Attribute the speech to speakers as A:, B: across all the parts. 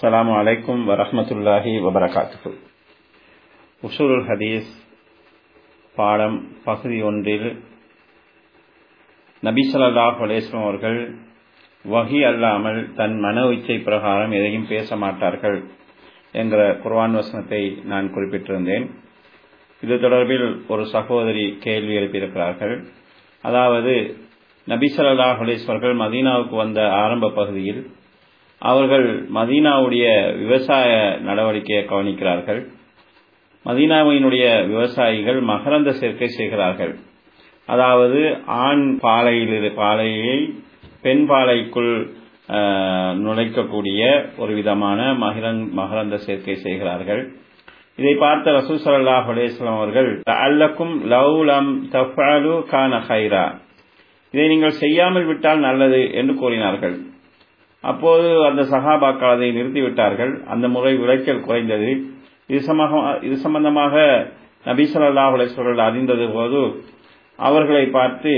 A: السلام عليكم ورحمة الله وبركاته உஷூருல் ஹதீஸ் பாடம் பகுதி ஒன்றில் நபி ஸல்லல்லாஹு அலைஹி வஸல்லம் அவர்கள் வஹி அல்லாமல் தன் மன இச்சை பிரகாரம் எதையும் பேச மாட்டார்கள் என்கிற குர்ஆன் வசனத்தை நான் குறிப்பிட்டிருந்தேன் இது தொடர்பில் ஒரு சகோதரி கேள்வி எழுப்பியிருக்கிறார்கள் அதாவது நபி ஸல்லல்லாஹு அலைஹி அவர்கள் மதீனாவுக்கு வந்த ஆரம்ப பகுதியில் அவர்கள் மதீனாவுடைய விவசாய நடவடிக்கையை கவனிக்கிறார்கள் மதீனாவினுடைய விவசாயிகள் மகரந்த சேர்க்கை செய்கிறார்கள் அதாவது ஆண் பாலையில் பாலையை பெண் பாலைக்குள் நுழைக்கக்கூடிய ஒரு விதமான மகரந் மகரந்த சேர்க்கை செய்கிறார்கள் இதை பார்த்த ரசூல் சல்லாஹ் அலேஸ்லாம் அவர்கள் அல்லக்கும் லவ்லம் தஃபாலு கான ஹைரா இதை நீங்கள் செய்யாமல் விட்டால் நல்லது என்று கூறினார்கள் அப்போது அந்த சகாபாக்கள் அதை நிறுத்திவிட்டார்கள் அந்த முறை விளைச்சல் குறைந்தது இது இது சம்பந்தமாக நபி சொல்லா அலேஸ்வர்கள் அறிந்தது போது அவர்களை பார்த்து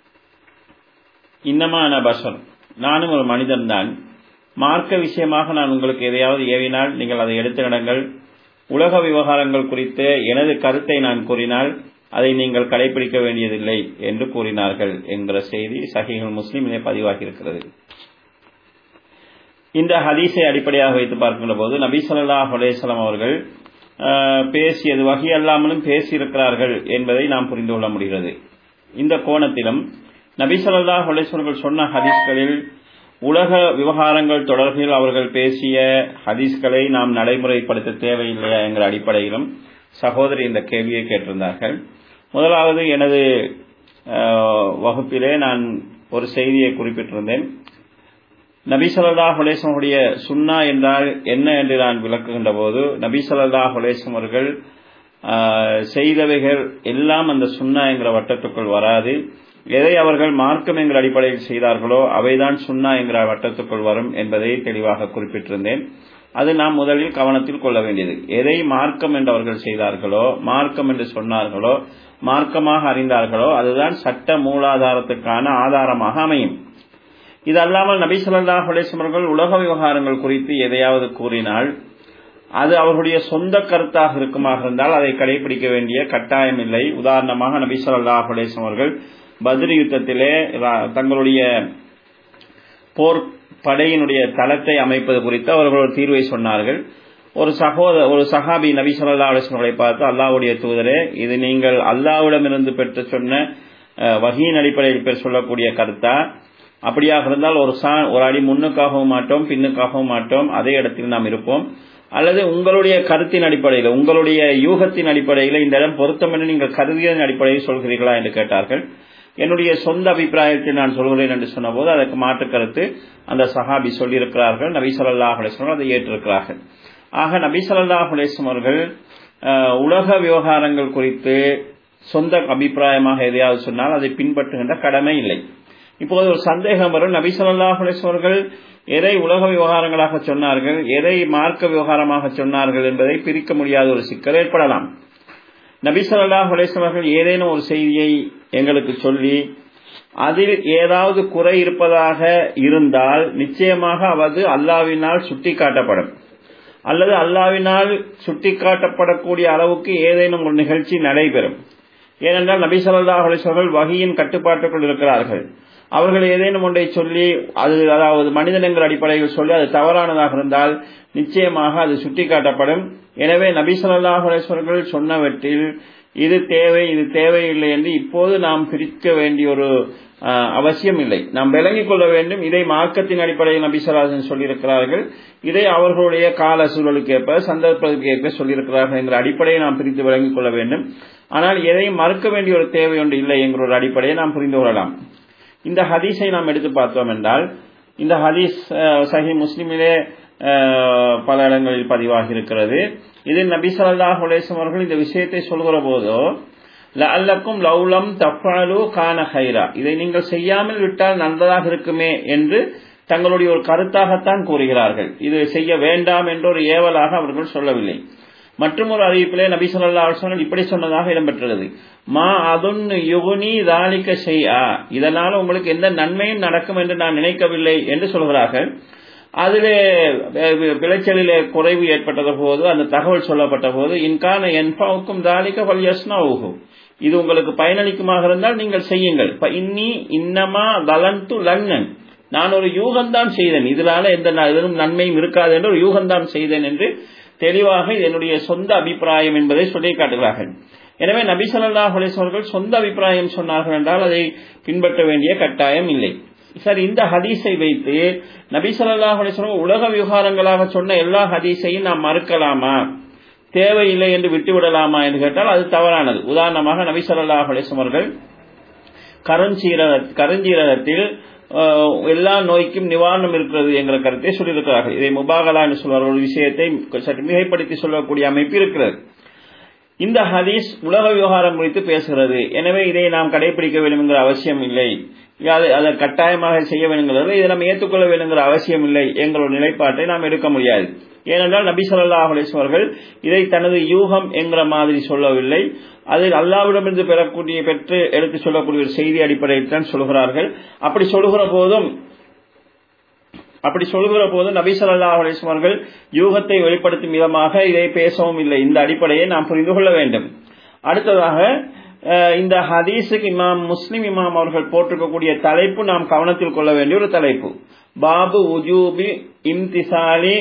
A: இன்னமான பஷர் நானும் ஒரு மனிதன்தான் மார்க்க விஷயமாக நான் உங்களுக்கு எதையாவது ஏவினால் நீங்கள் அதை எடுத்து நடங்கள் உலக விவகாரங்கள் குறித்து எனது கருத்தை நான் கூறினால் அதை நீங்கள் கடைபிடிக்க வேண்டியதில்லை என்று கூறினார்கள் என்கிற செய்தி சஹிகள் முஸ்லீமிலே பதிவாகி இருக்கிறது இந்த ஹதீஸை அடிப்படையாக வைத்து பார்க்கின்ற போது நபி சொல்லாஹ் அலேஸ்லாம் அவர்கள் பேசியது வகை அல்லாமலும் பேசியிருக்கிறார்கள் என்பதை நாம் புரிந்து கொள்ள முடிகிறது இந்த கோணத்திலும் நபி சொல்லாஹ் அலேஸ்வர்கள் சொன்ன ஹதீஸ்களில் உலக விவகாரங்கள் தொடர்பில் அவர்கள் பேசிய ஹதீஸ்களை நாம் நடைமுறைப்படுத்த தேவையில்லையா என்கிற அடிப்படையிலும் சகோதரி இந்த கேள்வியை கேட்டிருந்தார்கள் முதலாவது எனது வகுப்பிலே நான் ஒரு செய்தியை குறிப்பிட்டிருந்தேன் நபி சொல்லா ஹுலேசமுடைய சுன்னா என்றால் என்ன என்று நான் விளக்குகின்ற போது நபி சொல்லா ஹுலேசம் அவர்கள் செய்தவைகள் எல்லாம் அந்த சுன்னா என்கிற வட்டத்துக்குள் வராது எதை அவர்கள் மார்க்கம் என்கிற அடிப்படையில் செய்தார்களோ அவைதான் சுன்னா என்கிற வட்டத்துக்குள் வரும் என்பதை தெளிவாக குறிப்பிட்டிருந்தேன் அது நாம் முதலில் கவனத்தில் கொள்ள வேண்டியது எதை மார்க்கம் என்று அவர்கள் செய்தார்களோ மார்க்கம் என்று சொன்னார்களோ மார்க்கமாக அறிந்தார்களோ அதுதான் சட்ட மூலாதாரத்துக்கான ஆதாரமாக அமையும் இது அல்லாமல் நபி சொல்லா அவர்கள் உலக விவகாரங்கள் குறித்து எதையாவது கூறினால் அது அவர்களுடைய சொந்த கருத்தாக இருக்குமாக இருந்தால் அதை கடைபிடிக்க வேண்டிய கட்டாயம் இல்லை உதாரணமாக நபி சொல்லா அவர்கள் பத்ரி யுத்தத்திலே தங்களுடைய போர் படையினுடைய தளத்தை அமைப்பது குறித்து அவர்கள் ஒரு தீர்வை சொன்னார்கள் ஒரு சகோதர ஒரு சஹாபி நபி சொல்லா அலிஸ்வர்களை பார்த்து அல்லாவுடைய தூதரே இது நீங்கள் அல்லாவிடமிருந்து பெற்று சொன்ன வகையின் அடிப்படையில் பேர் சொல்லக்கூடிய கருத்தா அப்படியாக இருந்தால் ஒரு சா ஒரு அடி முன்னுக்காகவும் மாட்டோம் பின்னுக்காகவும் மாட்டோம் அதே இடத்தில் நாம் இருப்போம் அல்லது உங்களுடைய கருத்தின் அடிப்படையில் உங்களுடைய யூகத்தின் அடிப்படையில் இந்த இடம் பொருத்தம் என்று நீங்கள் கருதியதன் அடிப்படையில் சொல்கிறீர்களா என்று கேட்டார்கள் என்னுடைய சொந்த அபிப்பிராயத்தில் நான் சொல்கிறேன் என்று சொன்னபோது அதற்கு மாற்று கருத்து அந்த சஹாபி சொல்லியிருக்கிறார்கள் நபி சொல்லா அலேஸ்வரம் அதை ஏற்றிருக்கிறார்கள் ஆக நபி சொல்லா அலேஸ்வம் அவர்கள் உலக விவகாரங்கள் குறித்து சொந்த அபிப்பிராயமாக எதையாவது சொன்னால் அதை பின்பற்றுகின்ற கடமை இல்லை இப்போது ஒரு சந்தேகம் வரும் நபி சொல்லா அலேஸ்வர்கள் எதை உலக விவகாரங்களாக சொன்னார்கள் எதை மார்க்க விவகாரமாக சொன்னார்கள் என்பதை பிரிக்க முடியாத ஒரு சிக்கல் ஏற்படலாம் நபி சொல்லா அலேஸ்வர்கள் ஏதேனும் ஒரு செய்தியை எங்களுக்கு சொல்லி அதில் ஏதாவது குறை இருப்பதாக இருந்தால் நிச்சயமாக அவது அல்லாவினால் சுட்டி காட்டப்படும் அல்லது அல்லாவினால் சுட்டிக்காட்டப்படக்கூடிய அளவுக்கு ஏதேனும் ஒரு நிகழ்ச்சி நடைபெறும் ஏனென்றால் நபி சொல்லா அலிஸ்வர்கள் வகையின் கட்டுப்பாட்டுக்குள் இருக்கிறார்கள் அவர்கள் ஏதேனும் ஒன்றை சொல்லி அது அதாவது மனிதனங்கள் அடிப்படையில் சொல்லி அது தவறானதாக இருந்தால் நிச்சயமாக அது சுட்டிக்காட்டப்படும் எனவே நபி சொல்லாஹ் அலேஸ்வர்கள் சொன்னவற்றில் இது தேவை இது தேவையில்லை என்று இப்போது நாம் பிரிக்க வேண்டிய ஒரு அவசியம் இல்லை நாம் விளங்கிக் கொள்ள வேண்டும் இதை மார்க்கத்தின் அடிப்படையில் நபி சொல்லாசன் சொல்லியிருக்கிறார்கள் இதை அவர்களுடைய கால சூழலுக்கு ஏற்ப சந்தர்ப்பத்துக்கு ஏற்ப சொல்லியிருக்கிறார்கள் என்கிற அடிப்படையை நாம் பிரித்து விளங்கிக் கொள்ள வேண்டும் ஆனால் எதையும் மறுக்க வேண்டிய ஒரு தேவை ஒன்று இல்லை என்கிற ஒரு அடிப்படையை நாம் புரிந்து கொள்ளலாம் இந்த ஹதீஸை நாம் எடுத்து பார்த்தோம் என்றால் இந்த ஹதீஸ் சஹி முஸ்லிமிலே பல இடங்களில் பதிவாகி இருக்கிறது இதில் நபி சல்லாஹ் அலேசம் அவர்கள் இந்த விஷயத்தை சொல்கிற போதோ அல்லக்கும் லவ்லம் தஃபாலு கான ஹைரா இதை நீங்கள் செய்யாமல் விட்டால் நல்லதாக இருக்குமே என்று தங்களுடைய ஒரு கருத்தாகத்தான் கூறுகிறார்கள் இது செய்ய வேண்டாம் என்ற ஒரு ஏவலாக அவர்கள் சொல்லவில்லை மற்றும் ஒரு அறிவிப்பிலே நபி சொல்லா அலுவலன் இப்படி சொன்னதாக இடம்பெற்றுள்ளது மா அதுன் யுகுனி தாலிக்க செய்யா இதனால் உங்களுக்கு எந்த நன்மையும் நடக்கும் என்று நான் நினைக்கவில்லை என்று சொல்கிறார்கள் அதிலே விளைச்சலிலே குறைவு ஏற்பட்டத போது அந்த தகவல் சொல்லப்பட்ட போது இன்கான என்பாவுக்கும் தாலிக்க பல்யஸ்னாவுகும் இது உங்களுக்கு பயனளிக்குமாக இருந்தால் நீங்கள் செய்யுங்கள் இன்னி இன்னமா தலந்து லன்னன் நான் ஒரு யூகம்தான் செய்தேன் இதனால எந்த எதுவும் நன்மையும் இருக்காது என்று ஒரு யூகம்தான் செய்தேன் என்று தெளிவாக என்னுடைய சொந்த அபிப்பிராயம் என்பதை சொல்லி காட்டுகிறார்கள் எனவே நபி சொல்லாஹ் அலிஸ்வர்கள் சொந்த அபிப்பிராயம் சொன்னார்கள் என்றால் அதை பின்பற்ற வேண்டிய கட்டாயம் இல்லை சார் இந்த ஹதீஸை வைத்து நபி சொல்லாஹ் அலிஸ்வரம் உலக விவகாரங்களாக சொன்ன எல்லா ஹதீஸையும் நாம் மறுக்கலாமா தேவையில்லை என்று விட்டுவிடலாமா என்று கேட்டால் அது தவறானது உதாரணமாக நபி சொல்லாஹ் அலிஸ்வம் அவர்கள் கருஞ்சீரக கருஞ்சீரகத்தில் எல்லா நோய்க்கும் நிவாரணம் இருக்கிறது என்கிற கருத்தை சொல்லியிருக்கிறார்கள் இதை முபாகலா என்று சொல்வார் ஒரு விஷயத்தை சற்று மிகைப்படுத்தி சொல்லக்கூடிய அமைப்பு இருக்கிறது இந்த ஹதீஸ் உலக விவகாரம் குறித்து பேசுகிறது எனவே இதை நாம் கடைபிடிக்க வேண்டும் என்கிற அவசியம் இல்லை அதை கட்டாயமாக செய்ய வேண்டுங்கிறது இதை நாம் ஏற்றுக்கொள்ள வேண்டுங்கிற அவசியம் இல்லை என்கிற ஒரு நிலைப்பாட்டை நாம் எடுக்க முடியாது ஏனென்றால் நபி சொல்லா அலிஸ்வர்கள் இதை தனது யூகம் என்கிற மாதிரி சொல்லவில்லை அதில் அல்லாவிடமிருந்து பெறக்கூடிய பெற்று எடுத்து சொல்லக்கூடிய ஒரு செய்தி அடிப்படையில் தான் சொல்கிறார்கள் அப்படி சொல்லுகிற போதும் அப்படி சொல்லுகிற போது நபி சொல்லா அலிஸ்வர்கள் யூகத்தை வெளிப்படுத்தும் விதமாக இதை பேசவும் இல்லை இந்த அடிப்படையை நாம் புரிந்து கொள்ள வேண்டும் அடுத்ததாக இந்த ஹதீஸுக்கு இமாம் முஸ்லிம் இமாம் அவர்கள் போட்டிருக்கக்கூடிய தலைப்பு நாம் கவனத்தில் கொள்ள வேண்டிய ஒரு தலைப்பு பாபு உஜூபி இம்திசாலி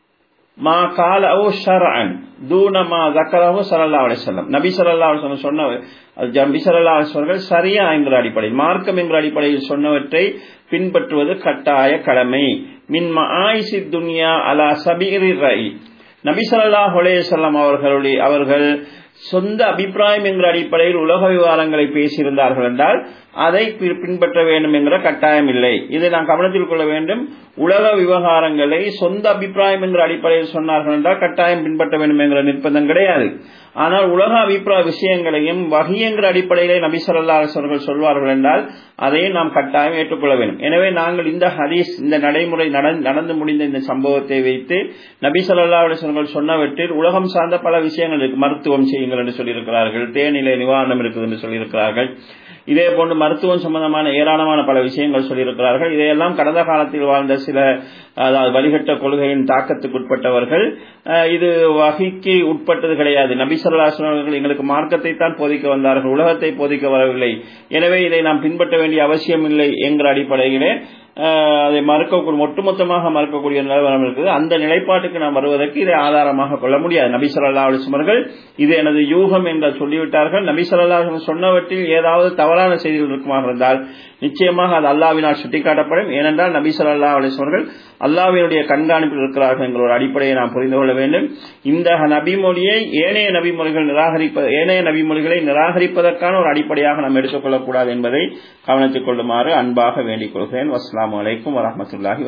A: மா கால ஷரன் தூனமா ஜக்கரஹு சல்லா அலிசல்லம் நபி சல்லா அலிஸ்லம் சொன்ன நபி சல்லா அலிஸ்வர்கள் சரியா என்கிற அடிப்படையில் மார்க்கம் என்கிற அடிப்படையில் சொன்னவற்றை பின்பற்றுவது கட்டாய கடமை மின் ஆயிசி துன்யா அலா சபீரி ரை நபி சல்லாஹ் அலேசல்லாம் அவர்களுடைய அவர்கள் சொந்த அபிப்பிராயம் என்கிற அடிப்படையில் உலக விவகாரங்களை பேசியிருந்தார்கள் என்றால் அதை பின்பற்ற வேண்டும் என்கிற கட்டாயம் இல்லை இதை நாம் கவனத்தில் கொள்ள வேண்டும் உலக விவகாரங்களை சொந்த அபிப்பிராயம் என்கிற அடிப்படையில் சொன்னார்கள் என்றால் கட்டாயம் பின்பற்ற வேண்டும் என்கிற நிர்பந்தம் கிடையாது ஆனால் உலக அபிப்பிராய விஷயங்களையும் வகை என்கிற அடிப்படையிலே நபி சொல்லா அவர்கள் சொல்வார்கள் என்றால் அதையும் நாம் கட்டாயம் ஏற்றுக்கொள்ள வேண்டும் எனவே நாங்கள் இந்த ஹதீஸ் இந்த நடைமுறை நடந்து முடிந்த இந்த சம்பவத்தை வைத்து நபி சொல்லா அலிஸ்வர்கள் சொன்னவற்றில் உலகம் சார்ந்த பல விஷயங்கள் இருக்கு மருத்துவம் செய்யுங்கள் என்று சொல்லியிருக்கிறார்கள் தேனிலை நிவாரணம் இருக்குது என்று சொல்லியிருக்கிறார்கள் இதே போன்று மருத்துவம் சம்பந்தமான ஏராளமான பல விஷயங்கள் சொல்லியிருக்கிறார்கள் இதையெல்லாம் கடந்த காலத்தில் வாழ்ந்த சில அதாவது வழிகட்ட கொள்கையின் தாக்கத்துக்குட்பட்டவர்கள் இது வகைக்கு உட்பட்டது கிடையாது நபிசல்லாசனவர்கள் எங்களுக்கு மார்க்கத்தை தான் போதிக்க வந்தார்கள் உலகத்தை போதிக்க வரவில்லை எனவே இதை நாம் பின்பற்ற வேண்டிய அவசியம் இல்லை என்கிற அடிப்படையிலே அதை மறுக்க ஒட்டுமொத்தமாக மறுக்கக்கூடிய நிலவரம் இருக்குது அந்த நிலைப்பாட்டுக்கு நாம் வருவதற்கு இதை ஆதாரமாக கொள்ள முடியாது நபி சொல்லா அலிஸ்மர்கள் இது எனது யூகம் என்று சொல்லிவிட்டார்கள் நபி சொல்லா சொன்னவற்றில் ஏதாவது தவறான செய்திகள் இருக்குமாக இருந்தால் நிச்சயமாக அது அல்லாவினால் சுட்டிக்காட்டப்படும் ஏனென்றால் நபி சொல்லா அலிஸ்வர்கள் அல்லாவினுடைய கண்காணிப்பில் இருக்கிறார்கள் என்ற ஒரு அடிப்படையை நாம் புரிந்து கொள்ள வேண்டும் இந்த நபிமொழியை ஏனைய நபிமொழிகள் நிராகரிப்ப ஏனைய நபிமொழிகளை நிராகரிப்பதற்கான ஒரு அடிப்படையாக நாம் எடுத்துக்கொள்ளக்கூடாது என்பதை கவனித்துக் கொள்ளுமாறு அன்பாக வேண்டிக் கொள்கிறேன் வஸ்லாம் வலைக்கம் வரமத்துல்லாஹி